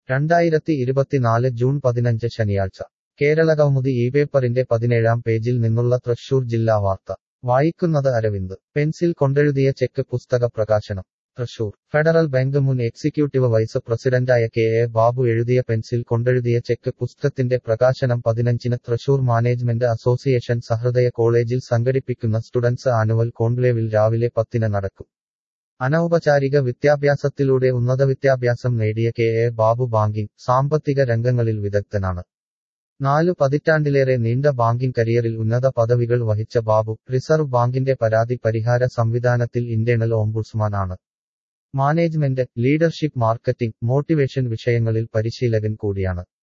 രണ്ടായിരത്തി ഇരുപത്തിനാല് ജൂൺ പതിനഞ്ച് ശനിയാഴ്ച കേരളകൗമുദി ഈ പേപ്പറിന്റെ പതിനേഴാം പേജിൽ നിന്നുള്ള തൃശൂർ ജില്ലാ വാർത്ത വായിക്കുന്നത് അരവിന്ദ് പെൻസിൽ കൊണ്ടെഴുതിയ ചെക്ക് പുസ്തക പ്രകാശനം തൃശൂർ ഫെഡറൽ ബാങ്ക് മുൻ എക്സിക്യൂട്ടീവ് വൈസ് പ്രസിഡന്റായ കെ എ ബാബു എഴുതിയ പെൻസിൽ കൊണ്ടെഴുതിയ ചെക്ക് പുസ്തകത്തിന്റെ പ്രകാശനം പതിനഞ്ചിന് തൃശൂർ മാനേജ്മെന്റ് അസോസിയേഷൻ സഹൃദയ കോളേജിൽ സംഘടിപ്പിക്കുന്ന സ്റ്റുഡൻസ് ആനുവൽ കോൺക്ലേവിൽ രാവിലെ പത്തിന് നടക്കും അനൗപചാരിക വിദ്യാഭ്യാസത്തിലൂടെ ഉന്നത വിദ്യാഭ്യാസം നേടിയ കെ എ ബാബു ബാങ്കിംഗ് സാമ്പത്തിക രംഗങ്ങളിൽ വിദഗ്ധനാണ് നാലു പതിറ്റാണ്ടിലേറെ നീണ്ട ബാങ്കിംഗ് കരിയറിൽ ഉന്നത പദവികൾ വഹിച്ച ബാബു റിസർവ് ബാങ്കിന്റെ പരാതി പരിഹാര സംവിധാനത്തിൽ ഇന്റേണൽ ഓംബുഡ്സ്മാൻ ആണ് മാനേജ്മെന്റ് ലീഡർഷിപ്പ് മാർക്കറ്റിംഗ് മോട്ടിവേഷൻ വിഷയങ്ങളിൽ പരിശീലകൻ കൂടിയാണ്